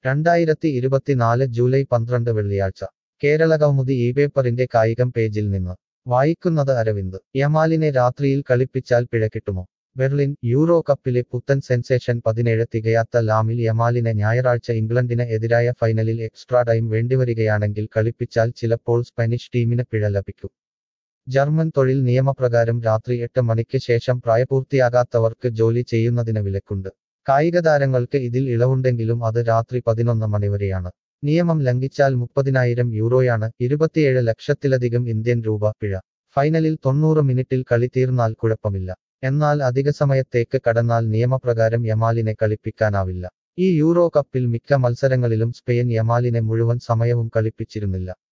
രണ്ടായിരത്തി ഇരുപത്തിനാല് ജൂലൈ പന്ത്രണ്ട് വെള്ളിയാഴ്ച കേരളകൗമുദി ഈ പേപ്പറിന്റെ കായികം പേജിൽ നിന്ന് വായിക്കുന്നത് അരവിന്ദ് യമാലിനെ രാത്രിയിൽ കളിപ്പിച്ചാൽ പിഴ കിട്ടുമോ ബെർലിൻ യൂറോ കപ്പിലെ പുത്തൻ സെൻസേഷൻ പതിനേഴ് തികയാത്ത ലാമിൽ യമാലിനെ ഞായറാഴ്ച ഇംഗ്ലണ്ടിന് എതിരായ ഫൈനലിൽ എക്സ്ട്രാ ടൈം വേണ്ടിവരികയാണെങ്കിൽ കളിപ്പിച്ചാൽ ചിലപ്പോൾ സ്പാനിഷ് ടീമിന് പിഴ ലഭിക്കും ജർമ്മൻ തൊഴിൽ നിയമപ്രകാരം രാത്രി എട്ട് മണിക്ക് ശേഷം പ്രായപൂർത്തിയാകാത്തവർക്ക് ജോലി ചെയ്യുന്നതിന് വിലക്കുണ്ട് കായിക താരങ്ങൾക്ക് ഇതിൽ ഇളവുണ്ടെങ്കിലും അത് രാത്രി പതിനൊന്ന് മണിവരെയാണ് നിയമം ലംഘിച്ചാൽ മുപ്പതിനായിരം യൂറോയാണ് ഇരുപത്തിയേഴ് ലക്ഷത്തിലധികം ഇന്ത്യൻ രൂപ പിഴ ഫൈനലിൽ തൊണ്ണൂറ് മിനിറ്റിൽ കളി തീർന്നാൽ കുഴപ്പമില്ല എന്നാൽ അധിക സമയത്തേക്ക് കടന്നാൽ നിയമപ്രകാരം യമാലിനെ കളിപ്പിക്കാനാവില്ല ഈ യൂറോ കപ്പിൽ മിക്ക മത്സരങ്ങളിലും സ്പെയിൻ യമാലിനെ മുഴുവൻ സമയവും കളിപ്പിച്ചിരുന്നില്ല